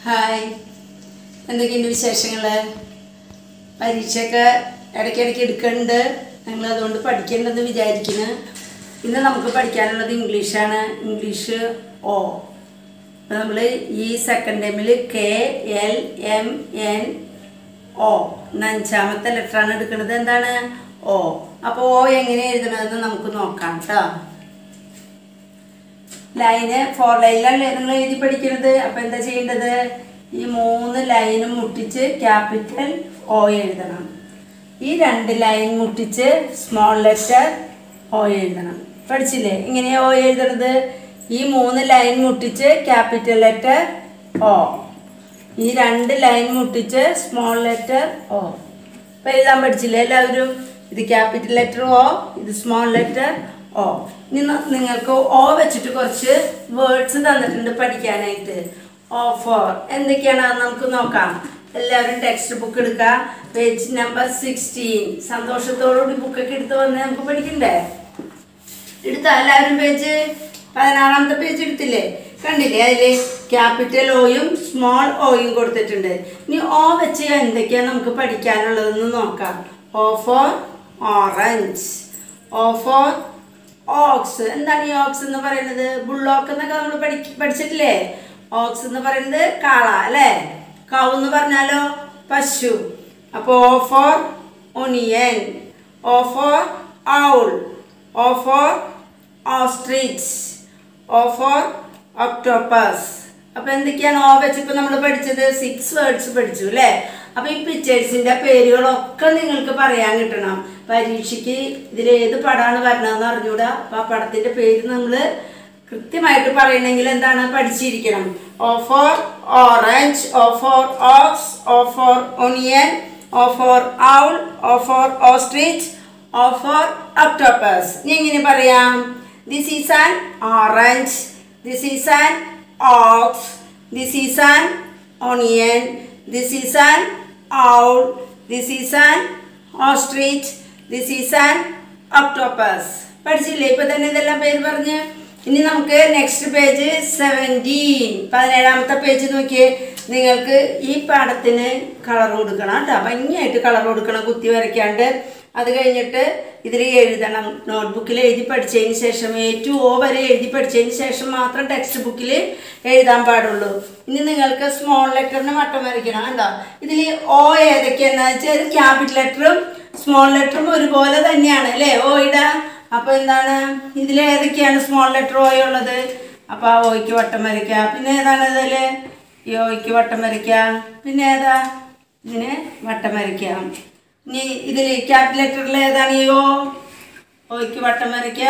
hi എന്തൊക്കെയുണ്ട് വിശേഷങ്ങൾ പരീക്ഷയൊക്കെ ഇടയ്ക്കിടയ്ക്ക് എടുക്കുന്നുണ്ട് നിങ്ങൾ അതുകൊണ്ട് പഠിക്കേണ്ടെന്ന് വിചാരിക്കുന്നു ഇന്ന് നമുക്ക് പഠിക്കാനുള്ളത് ഇംഗ്ലീഷാണ് ഇംഗ്ലീഷ് ഓ അപ്പോൾ നമ്മൾ ഈ സെക്കൻഡ് ടൈമിൽ K L M N O എന്ന അഞ്ചാമത്തെ ലെറ്ററാണ് എടുക്കുന്നത് എന്താണ് ഓ അപ്പോൾ ഓ എങ്ങനെ എഴുതണമെന്ന് നമുക്ക് നോക്കാം കേട്ടോ ലൈന് ഫോർ ലൈനിലല്ലേ നിങ്ങൾ എഴുതി പഠിക്കുന്നത് അപ്പം എന്താ ചെയ്യേണ്ടത് ഈ മൂന്ന് ലൈനും മുട്ടിച്ച് ക്യാപിറ്റൽ ഓ എഴുതണം ഈ രണ്ട് ലൈൻ മുട്ടിച്ച് സ്മോൾ ലെറ്റർ ഓ എഴുതണം പഠിച്ചില്ലേ ഇങ്ങനെയാ ഓ എഴുതണത് ഈ മൂന്ന് ലൈൻ മുട്ടിച്ച് ക്യാപിറ്റൽ ലെറ്റർ ഓ ഈ രണ്ട് ലൈൻ മുട്ടിച്ച് സ്മോൾ ലെറ്റർ ഓ ഇപ്പം എഴുതാൻ പഠിച്ചില്ലേ എല്ലാവരും ഇത് ക്യാപിറ്റൽ ലെറ്റർ ഓ ഇത് സ്മോൾ ലെറ്റർ ഓ ഇനി ന- നിങ്ങൾക്ക് ഓ വെച്ചിട്ട് കുറച്ച് വേർഡ്സ് തന്നിട്ടുണ്ട് പഠിക്കാനായിട്ട് ഓ ഫോർ എന്തൊക്കെയാണ് അത് നമുക്ക് നോക്കാം എല്ലാവരും ടെക്സ്റ്റ് ബുക്ക് എടുക്കുക പേജ് നമ്പർ സിക്സ്റ്റീൻ സന്തോഷത്തോടുകൂടി ബുക്കൊക്കെ എടുത്ത് വന്ന് നമുക്ക് പഠിക്കണ്ടേ എടുത്ത എല്ലാവരും പേജ് പതിനാറാമത്തെ പേജ് എടുത്തില്ലേ കണ്ടില്ലേ അതില് ക്യാപിറ്റൽ ഓയും സ്മോൾ ഓയും കൊടുത്തിട്ടുണ്ട് ഇനി ഓ വെച്ച് എന്തൊക്കെയാണ് നമുക്ക് പഠിക്കാനുള്ളതെന്ന് നോക്കാം O for orange O for ox എന്താണ് ഈ ഓക്സ് എന്ന് പറയുന്നത് ബുള്ളോക്ക് എന്നൊക്കെ നമ്മൾ പഠി പഠിച്ചിട്ടില്ലേ ഓക്സ് എന്ന് പറയുന്നത് കാള അല്ലേ കൗ എന്ന് പറഞ്ഞാലോ പശു അപ്പോൾ O for onion O for owl O for ostrich O for octopus അപ്പൊ എന്തൊക്കെയാണ് ഓ വെച്ച് ഇപ്പൊ നമ്മൾ പഠിച്ചത് സിക്സ് വേർഡ്സ് പഠിച്ചു അല്ലേ അപ്പൊ ഈ പിക്ചേഴ്സിന്റെ പേരുകളൊക്കെ നിങ്ങൾക്ക് പറയാൻ കിട്ടണം പരീക്ഷയ്ക്ക് ഇതിൽ ഏത് പടമാണ് വരണതെന്ന് അറിഞ്ഞൂടാ അപ്പൊ ആ പടത്തിന്റെ പേര് നമ്മൾ കൃത്യമായിട്ട് പറയണമെങ്കിൽ എന്താണ് പഠിച്ചിരിക്കണം O for orange O for ox O for onion O for owl O for ostrich O for octopus ഇനി എങ്ങനെ പറയാം this is an orange this is an ox this is an onion this is an owl this is an ostrich this is an octopus പഠിച്ചില്ലേ ഇപ്പൊ തന്നെ ഇതെല്ലാം പേര് പറഞ്ഞ് ഇനി നമുക്ക് നെക്സ്റ്റ് പേജ് സെവൻറ്റീൻ പതിനേഴാമത്തെ പേജ് നോക്കിയേ നിങ്ങൾക്ക് ഈ പാഠത്തിന് കളർ കൊടുക്കണം കേട്ടോ ഭംഗിയായിട്ട് കളർ കൊടുക്കണം കുത്തി വരയ്ക്കാണ്ട് അത് കഴിഞ്ഞിട്ട് ഇതിൽ എഴുതണം നോട്ട്ബുക്കിൽ എഴുതി പഠിച്ചതിന് ശേഷം എ ടു ഓ വരെ എഴുതി പഠിച്ചതിന് ശേഷം മാത്രം ടെക്സ്റ്റ് ബുക്കിൽ എഴുതാൻ പാടുള്ളൂ ഇനി നിങ്ങൾക്ക് സ്മോൾ ലെറ്ററിന് വട്ടം വരയ്ക്കണം കണ്ടോ ഇതിൽ ഓ ഏതൊക്കെയാണെന്ന് വെച്ചാൽ ക്യാപിറ്റൽ ലെറ്ററും സ്മോൾ ലെറ്ററും ഒരുപോലെ തന്നെയാണ് അല്ലേ ഓയുടെ അപ്പോൾ എന്താണ് ഇതിൽ ഏതൊക്കെയാണ് സ്മോൾ ലെറ്റർ ഓ ഉള്ളത് അപ്പോൾ ആ ഓയ്ക്ക് വട്ടം വരയ്ക്കുക പിന്നെ ഏതാണ് ഇതിൽ ഈ ഓയ്ക്ക് വട്ടം വരയ്ക്കുക പിന്നെ ഏതാ ഇതിന് വട്ടം വരയ്ക്കുക ഇനി ഇതിൽ ക്യാപിറ്റൽ ലെറ്ററിൽ ഏതാണ് ഈ ഓ ഓയ്ക്ക് വട്ടം വരയ്ക്കുക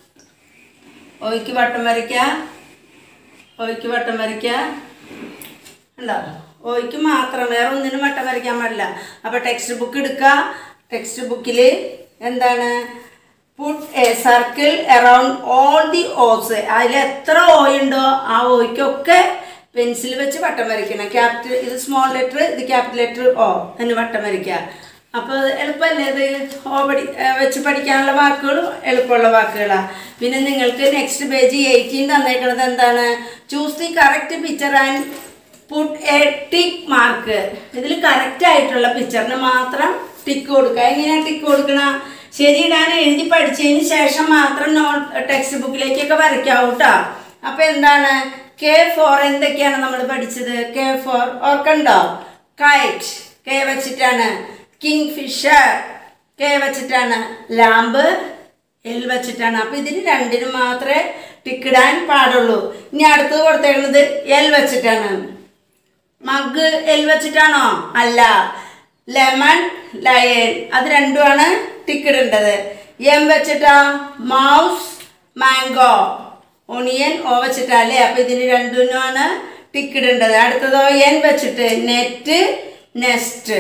ഓയ്ക്ക് വട്ടം വരയ്ക്കുക ഓയ്ക്ക് വട്ടം വരയ്ക്കുക ഉണ്ടോ ഓയ്ക്ക് മാത്രം വേറെ ഒന്നിനും വട്ടം വരയ്ക്കാൻ പാടില്ല അപ്പോൾ ടെക്സ്റ്റ് ബുക്ക് എടുക്കുക ടെക്സ്റ്റ് ബുക്കിൽ എന്താണ് put a circle around all the O's അതിൽ എത്ര ഓയുണ്ടോ ആ ഓയ്ക്കൊക്കെ പെൻസിൽ വെച്ച് വട്ടം വരയ്ക്കണം ക്യാപിറ്റൽ ഇത് സ്മോൾ ലെറ്റർ ഇത് ക്യാപിറ്റൽ ലെറ്റർ ഓ എന്ന് വട്ടം വരയ്ക്കുക അപ്പോൾ എളുപ്പമല്ലേ ഇത് ഓ പഠി ഏ, വെച്ച് പഠിക്കാനുള്ള വാക്കുകളും എളുപ്പമുള്ള വാക്കുകളാണ് പിന്നെ നിങ്ങൾക്ക് നെക്സ്റ്റ് പേജ് എയ്റ്റീൻ തന്നേക്കുന്നത് എന്താണ് choose the correct picture and put a tick mark ഇതിൽ കറക്റ്റ് ആയിട്ടുള്ള പിക്ചറിന് മാത്രം ടിക്ക് കൊടുക്കുക എങ്ങനെയാണ് ടിക്ക് കൊടുക്കണം ശരിയിടാൻ എഴുതി പഠിച്ചതിന് ശേഷം മാത്രം നോട്ട് ടെക്സ്റ്റ് ബുക്കിലേക്കൊക്കെ വരയ്ക്കാവൂ കേട്ടോ അപ്പോൾ എന്താണ് കെ ഫോർ എന്തൊക്കെയാണ് നമ്മൾ പഠിച്ചത് കെ ഫോർ ഓർക്കണ്ടോ കൈറ്റ് കെ വെച്ചിട്ടാണ് കിങ് ഫിഷർ കെ വെച്ചിട്ടാണ് ലാമ്പ് എൽ വെച്ചിട്ടാണ് അപ്പൊ ഇതിന് രണ്ടിനും മാത്രമേ ടിക്കിടാൻ പാടുള്ളൂ ഇനി അടുത്തത് കൊടുത്തേക്കുന്നത് എൽ വെച്ചിട്ടാണ് മഗ് എൽ വെച്ചിട്ടാണോ അല്ല ലെമൺ ലയൺ അത് രണ്ടുമാണ് ടിക്കിടേണ്ടത് എം വെച്ചിട്ടാ മൗസ് മാംഗോ ഒണിയൻ ഓ വെച്ചിട്ടാ അല്ലേ അപ്പൊ ഇതിന് രണ്ടിനുമാണ് ടിക്കിടേണ്ടത് അടുത്തതോ എൻ വെച്ചിട്ട് നെറ്റ് നെസ്റ്റ്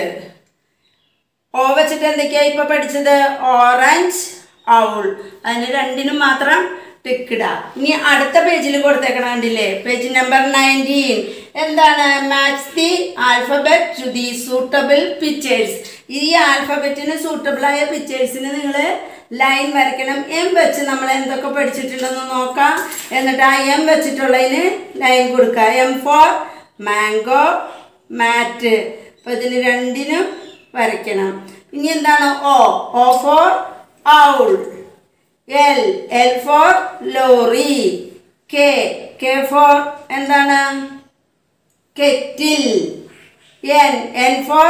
ഓ വെച്ചിട്ട് എന്തൊക്കെയാ ഇപ്പൊ പഠിച്ചത് ഓറഞ്ച് ഔൾ അതിന് രണ്ടിനും മാത്രം ടിക്കിട ഇനി അടുത്ത പേജിൽ കൊടുത്തേക്കണ കണ്ടില്ലേ പേജ് നമ്പർ നയൻറ്റീൻ എന്താണ് match the alphabet to the suitable pictures ഈ ആൽഫബറ്റിന് സൂട്ടബിൾ ആയ പിക്ചേഴ്സിന് നിങ്ങൾ ലൈൻ വരയ്ക്കണം എം വെച്ച് നമ്മൾ എന്തൊക്കെ പഠിച്ചിട്ടുണ്ടെന്ന് നോക്കാം എന്നിട്ട് ആ എം വെച്ചിട്ടുള്ളതിന് ലൈൻ കൊടുക്കുക എം ഫോർ മാംഗോ മാറ്റ് അപ്പോൾ ഇതിന് രണ്ടിനും വരയ്ക്കണം ഇനി എന്താണ് O O for owl L L for lorry K K for എന്താണ് kettle N N for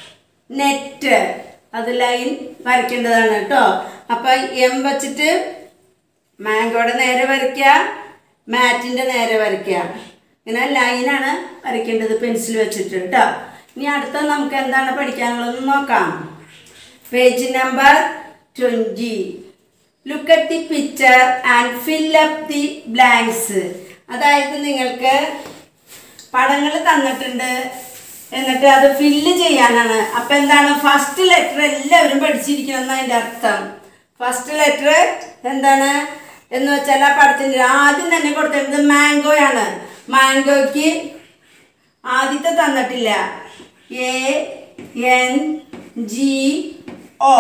net അത് ലൈൻ വരയ്ക്കേണ്ടതാണ് കേട്ടോ അപ്പം എം വച്ചിട്ട് മാംഗോയുടെ നേരെ വരയ്ക്കുക മാറ്റിൻ്റെ നേരെ വരയ്ക്കുക ഇങ്ങനെ ലൈനാണ് വരയ്ക്കേണ്ടത് പെൻസിൽ വെച്ചിട്ട് കേട്ടോ ഇനി അടുത്ത നമുക്ക് എന്താണ് പഠിക്കാനുള്ളതെന്ന് നോക്കാം page number twenty look at the picture and fill up the blanks അതായത് നിങ്ങൾക്ക് പടങ്ങൾ തന്നിട്ടുണ്ട് എന്നിട്ട് അത് ഫില്ല് ചെയ്യാനാണ് അപ്പം എന്താണ് ഫസ്റ്റ് ലെറ്റർ എല്ലാവരും പഠിച്ചിരിക്കണം എന്ന് അതിൻ്റെ അർത്ഥം ഫസ്റ്റ് ലെറ്റർ എന്താണ് എന്ന് വെച്ചാൽ ആ പടത്തിൻ്റെ ആദ്യം തന്നെ കൊടുത്തിരുന്നത് മാംഗോയാണ് മാംഗോയ്ക്ക് ആദ്യത്തെ തന്നിട്ടില്ല A N G O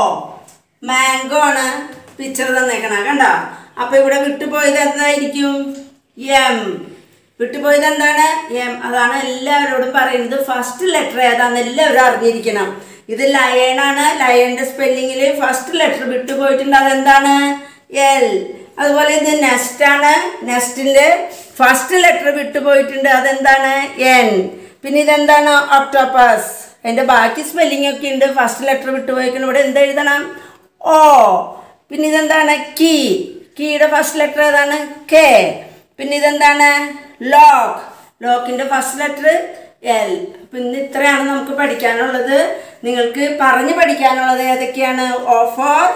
mango ആണ് പിക്ചർ തന്നേക്കണ കണ്ടോ അപ്പൊ ഇവിടെ വിട്ടുപോയത് എന്തായിരിക്കും എം വിട്ടുപോയത് എന്താണ് എം അതാണ് എല്ലാവരോടും പറയുന്നത് ഫസ്റ്റ് ലെറ്റർ ഏതാന്ന് എല്ലാവരും അറിഞ്ഞിരിക്കണം ഇത് ലയണാണ് ലയണിന്റെ സ്പെല്ലിങ്ങിൽ ഫസ്റ്റ് ലെറ്റർ വിട്ടുപോയിട്ടുണ്ട് അതെന്താണ് എൽ അതുപോലെ ഇത് നെസ്റ്റ് ആണ് നെസ്റ്റിന്റെ ഫസ്റ്റ് ലെറ്റർ വിട്ടുപോയിട്ടുണ്ട് അതെന്താണ് എൻ പിന്നെ ഇതെന്താണ് ഒക്ടോപ്പസ് അതിന്റെ ബാക്കി സ്പെല്ലിംഗ് ഒക്കെ ഉണ്ട് ഫസ്റ്റ് ലെറ്റർ വിട്ടുപോയിക്കണം ഇവിടെ എന്ത് എഴുതണം ഓ പിന്നെ ഇതെന്താണ് കീ കീയുടെ ഫസ്റ്റ് ലെറ്റർ ഏതാണ് കെ പിന്നെ ഇതെന്താണ് ലോക്ക് ലോക്കിന്റെ ഫസ്റ്റ് ലെറ്റർ എൽ അപ്പം ഇന്ന് ഇത്രയാണ് നമുക്ക് പഠിക്കാനുള്ളത് നിങ്ങൾക്ക് പറഞ്ഞു പഠിക്കാനുള്ളത് ഏതൊക്കെയാണ് O for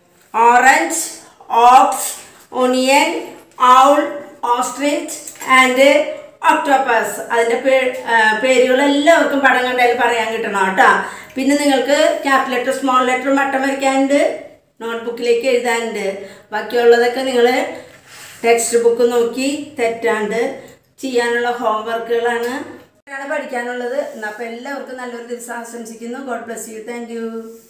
orange ox onion owl ostrich and octopus അതിൻ്റെ പേ പേരുകൾ എല്ലാവർക്കും പടം കണ്ടാലും പറയാൻ കിട്ടണം കേട്ടോ പിന്നെ നിങ്ങൾക്ക് ക്യാപ് ലെറ്റർ സ്മോൾ ലെറ്റർ മട്ടം വരയ്ക്കാനുണ്ട് നോട്ട്ബുക്കിലേക്ക് എഴുതാനുണ്ട് ബാക്കിയുള്ളതൊക്കെ നിങ്ങൾ ടെക്സ്റ്റ് ബുക്ക് നോക്കി തെറ്റാണ്ട് ചെയ്യാനുള്ള ഹോംവർക്കുകളാണ് ഇതാണ് പഠിക്കാനുള്ളത് എന്നാൽ അപ്പോൾ എല്ലാവർക്കും നല്ലൊരു ദിവസം ആശംസിക്കുന്നു god bless you thank U